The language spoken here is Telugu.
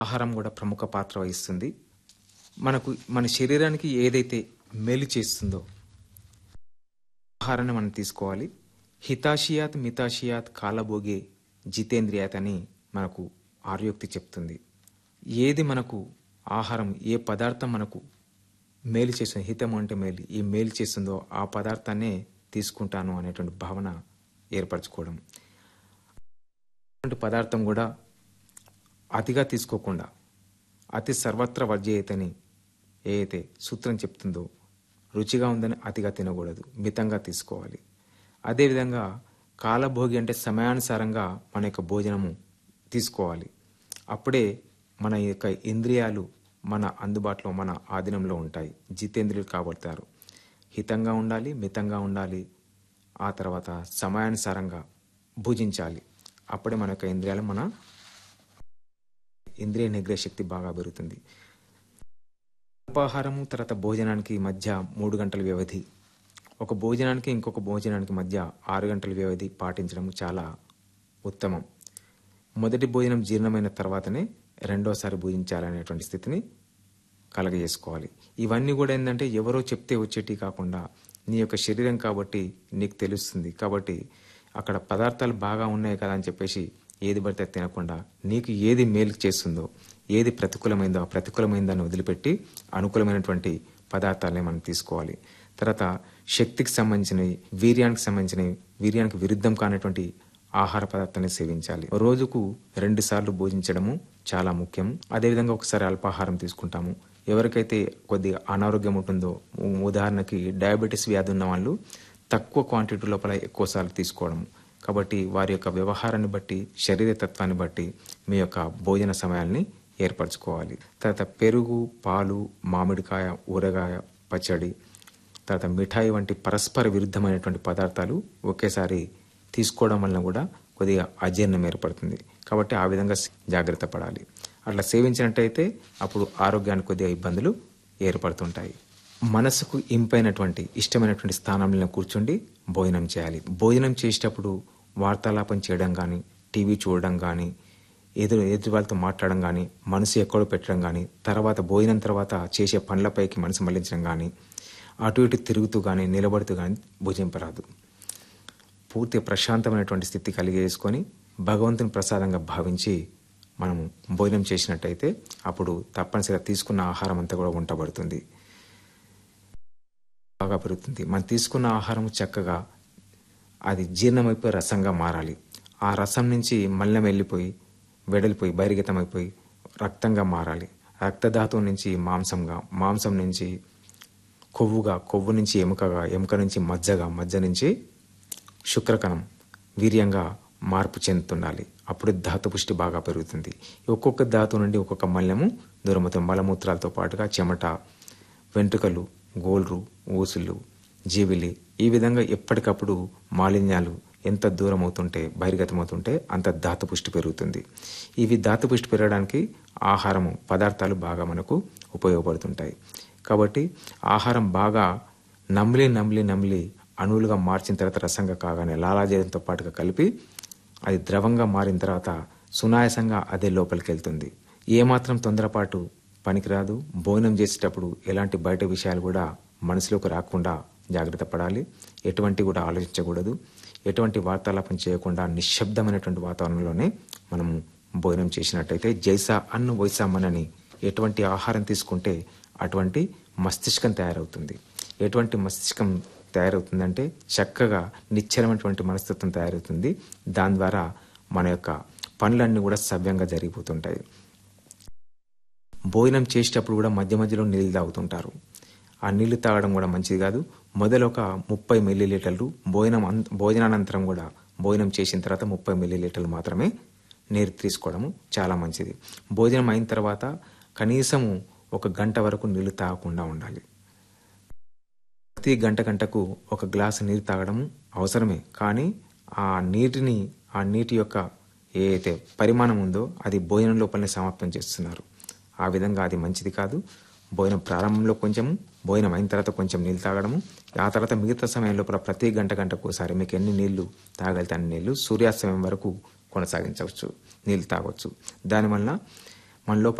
ఆహారం కూడా ప్రముఖ పాత్ర వహిస్తుంది మనకు మన శరీరానికి ఏదైతే మేలు చేస్తుందో ఆహారాన్ని మనం తీసుకోవాలి హితాషియాత్ మితాషియాత్ కాలభోగే జితేంద్రియాత్ అని మనకు ఆర్యోక్తి చెప్తుంది ఏది మనకు ఆహారం ఏ పదార్థం మనకు మేలు చేస్తుంది హితం అంటే మేలు ఈ మేలు చేస్తుందో ఆ పదార్థాన్నే తీసుకుంటాను అనేటువంటి భావన ఏర్పరచుకోవడం అటువంటి పదార్థం కూడా అతిగా తీసుకోకుండా అతి సర్వత్ర వర్జయతని ఏదైతే సూత్రం చెప్తుందో రుచిగా ఉందని అతిగా తినకూడదు మితంగా తీసుకోవాలి అదేవిధంగా కాలభోగి అంటే సమయానుసారంగా మన యొక్క భోజనము తీసుకోవాలి అప్పుడే మన యొక్క ఇంద్రియాలు మన అందుబాటులో మన ఆధీనంలో ఉంటాయి జితేంద్రియులు కాబడతారు హితంగా ఉండాలి మితంగా ఉండాలి ఆ తర్వాత సమయానుసారంగా భుజించాలి అప్పుడే మన యొక్క ఇంద్రియాలు మన ఇంద్రియ నిగ్రహ శక్తి బాగా పెరుగుతుంది అల్పాహారము తర్వాత భోజనానికి మధ్య మూడు గంటల వ్యవధి ఒక భోజనానికి ఇంకొక భోజనానికి మధ్య ఆరు గంటల వ్యవధి పాటించడం చాలా ఉత్తమం మొదటి భోజనం జీర్ణమైన తర్వాతనే రెండోసారి భోజించాలనేటువంటి స్థితిని కలగజేసుకోవాలి ఇవన్నీ కూడా ఏంటంటే ఎవరో చెప్తే వచ్చేటి కాకుండా నీ యొక్క శరీరం కాబట్టి నీకు తెలుస్తుంది కాబట్టి అక్కడ పదార్థాలు బాగా ఉన్నాయి కదా అని చెప్పేసి ఏది పడితే అది తినకుండా నీకు ఏది మేలు చేస్తుందో ఏది ప్రతికూలమైందో ఆ ప్రతికూలమైందని వదిలిపెట్టి అనుకూలమైనటువంటి పదార్థాలనే మనం తీసుకోవాలి తర్వాత శక్తికి సంబంధించినవి వీర్యానికి సంబంధించినవి వీర్యానికి విరుద్ధం కానటువంటి ఆహార పదార్థాన్ని సేవించాలి రోజుకు రెండు సార్లు భోజించడము చాలా ముఖ్యం అదేవిధంగా ఒకసారి అల్పాహారం తీసుకుంటాము ఎవరికైతే కొద్దిగా అనారోగ్యం ఉంటుందో ఉ- ఉదాహరణకి డయాబెటీస్ వ్యాధి ఉన్న వాళ్ళు తక్కువ క్వాంటిటీ లోపల ఎక్కువసార్లు తీసుకోవడం కాబట్టి వారి యొక్క వ్యవహారాన్ని బట్టి శరీర తత్వాన్ని బట్టి మీ యొక్క భోజన సమయాల్ని ఏర్పరచుకోవాలి తర్వాత పెరుగు పాలు మామిడికాయ ఊరగాయ పచ్చడి తర్వాత మిఠాయి వంటి పరస్పర విరుద్ధమైనటువంటి పదార్థాలు ఒకేసారి తీసుకోవడం వలన కూడా కొద్దిగా అజీర్ణం ఏర్పడుతుంది కాబట్టి ఆ విధంగా జాగ్రత్త పడాలి అట్లా సేవించినట్టయితే అప్పుడు ఆరోగ్యానికి కొద్దిగా ఇబ్బందులు ఏర్పడుతుంటాయి మనసుకు ఇంపైనటువంటి ఇష్టమైనటువంటి స్థానంలో కూర్చుండి భోజనం చేయాలి భోజనం చేసేటప్పుడు వార్తాలాపం చేయడం కానీ టీవీ చూడడం కానీ ఎదురు ఎదురు వాళ్ళతో మాట్లాడడం కానీ మనసు ఎక్కడో పెట్టడం కానీ తర్వాత భోజనం తర్వాత చేసే పనులపైకి మనసు మళ్లించడం కానీ అటు ఇటు తిరుగుతూ కానీ నిలబడుతూ కానీ భుజింపరాదు పూర్తి ప్రశాంతమైనటువంటి స్థితి కలిగేసుకొని భగవంతుని ప్రసాదంగా భావించి మనము భోజనం చేసినట్టయితే అప్పుడు తప్పనిసరిగా తీసుకున్న ఆహారం అంతా కూడా వంటబడుతుంది బాగా పెరుగుతుంది మనం తీసుకున్న ఆహారం చక్కగా అది జీర్ణమైపోయి రసంగా మారాలి ఆ రసం నుంచి మల్లెం వెళ్ళిపోయి వెడలిపోయి బహిర్గతమైపోయి రక్తంగా మారాలి రక్తధాతువు నుంచి మాంసంగా మాంసం నుంచి కొవ్వుగా కొవ్వు నుంచి ఎముకగా ఎముక నుంచి మజ్జగా మజ్జ నుంచి శుక్రకణం వీర్యంగా మార్పు చెందుతుండాలి అప్పుడు ధాతు పుష్టి బాగా పెరుగుతుంది ఒక్కొక్క ధాతు నుండి ఒక్కొక్క మల్యము దూరమవుతుంది మలమూత్రాలతో పాటుగా చెమట వెంట్రుకలు గోల్రు ఊసులు జీవిలి ఈ విధంగా ఎప్పటికప్పుడు మాలిన్యాలు ఎంత దూరం అవుతుంటే బహిర్గతమవుతుంటే అంత ధాతు పుష్టి పెరుగుతుంది ఇవి ధాతు పుష్టి పెరగడానికి ఆహారము పదార్థాలు బాగా మనకు ఉపయోగపడుతుంటాయి కాబట్టి ఆహారం బాగా నమిలి నమిలి నమిలి అణువులుగా మార్చిన తర్వాత రసంగా కాగానే లాలాజలంతో పాటుగా కలిపి అది ద్రవంగా మారిన తర్వాత సునాయాసంగా అదే లోపలికి వెళ్తుంది ఏమాత్రం తొందరపాటు పనికిరాదు భోజనం చేసేటప్పుడు ఎలాంటి బయట విషయాలు కూడా మనసులోకి రాకుండా జాగ్రత్త పడాలి ఎటువంటి కూడా ఆలోచించకూడదు ఎటువంటి వార్తాలాపం చేయకుండా నిశ్శబ్దమైనటువంటి వాతావరణంలోనే మనము భోజనం చేసినట్టయితే జైసా అన్ను వైసామనని ఎటువంటి ఆహారం తీసుకుంటే అటువంటి మస్తిష్కం తయారవుతుంది ఎటువంటి మస్తిష్కం తయారవుతుందంటే చక్కగా నిశ్చలమైనటువంటి మనస్తత్వం తయారవుతుంది దాని ద్వారా మన యొక్క పనులన్నీ కూడా సవ్యంగా జరిగిపోతుంటాయి భోజనం చేసేటప్పుడు కూడా మధ్య మధ్యలో నీళ్ళు తాగుతుంటారు ఆ నీళ్లు తాగడం కూడా మంచిది కాదు మొదలు ఒక ముప్పై మిల్లీలీటర్లు భోజనం అన్- భోజనానంతరం కూడా భోజనం చేసిన తర్వాత ముప్పై మిల్లీలీటర్లు మాత్రమే నీరు తీసుకోవడము చాలా మంచిది భోజనం అయిన తర్వాత కనీసము ఒక గంట వరకు నీళ్లు తాగకుండా ఉండాలి ప్రతి గంట గంటకు ఒక గ్లాసు నీరు తాగడం అవసరమే కానీ ఆ నీటిని ఆ నీటి యొక్క ఏదైతే పరిమాణం ఉందో అది భోజనం లోపలనే సమాప్తం చేస్తున్నారు ఆ విధంగా అది మంచిది కాదు భోజనం ప్రారంభంలో కొంచెం భోజనం అయిన తర్వాత కొంచెం నీళ్ళు తాగడము ఆ తర్వాత మిగతా సమయం లోపల ప్రతి గంట గంటకు ఒకసారి మీకు ఎన్ని నీళ్లు తాగలితే అన్ని నీళ్లు సూర్యాస్తమయం వరకు కొనసాగించవచ్చు నీళ్ళు తాగొచ్చు దానివల్ల మన లోపల